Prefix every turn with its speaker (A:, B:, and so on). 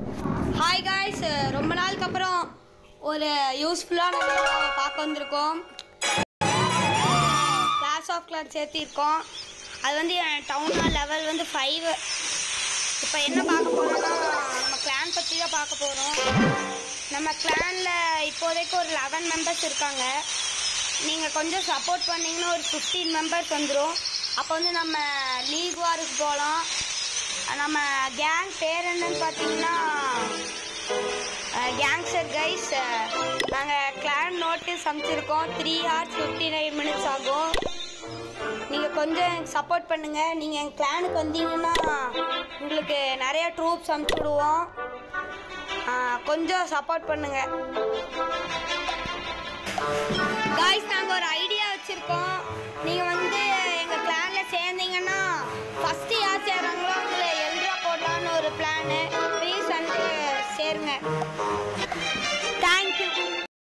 A: hi guys ரொம்ப நாளுக்கு அப்புறம் ஒரு யூஸ்ஃபுல்லான வீடியோ பார்க்க வந்திருக்கோம் கிளாஸ் ஆஃப் கிளாஸ் சேர்த்திருக்கோம் அது வந்து டவுன் லெவல் வந்து ஃபைவ் இப்போ என்ன பார்க்க போகிறோம்னா நம்ம கிளான் பற்றி தான் பார்க்க போகிறோம் நம்ம கிளானில் இப்போதைக்கு ஒரு லெவன் மெம்பர்ஸ் இருக்காங்க நீங்கள் கொஞ்சம் சப்போர்ட் பண்ணீங்கன்னா ஒரு ஃபிஃப்டீன் மெம்பர்ஸ் வந்துடும் அப்போ வந்து நம்ம லீக் வாருக்கு போகலாம் நம்ம கேங் பேர் என்னன்னு பார்த்தீங்கன்னா கேங்ஸ்டர் கைஸ் நாங்கள் கிளான் நோட்டீஸ் அமைச்சிருக்கோம் three hours fifty nine minutes ஆகும் நீங்கள் கொஞ்சம் எனக்கு சப்போர்ட் பண்ணுங்கள் நீங்கள் எங்கள் கிளானுக்கு வந்தீங்கன்னா உங்களுக்கு நிறைய ட்ரூப்ஸ் அனுப்பிச்சி விடுவோம் ஆஹ் கொஞ்சம் சப்போர்ட் பண்ணுங்கள் காய்ஸ் நாங்கள் ஒரு ஐடியா வச்சுருக்கோம் நீங்கள் வந்து எங்கள் கிளானில் சேர்ந்தீங்கன்னா ஃபஸ்ட்டு யார் சேர்றாங்களோ அவங்கள எல்ட்ரா போடலான்னு ஒரு பிளானு ப்ளீஸ் வந்து சேருங்க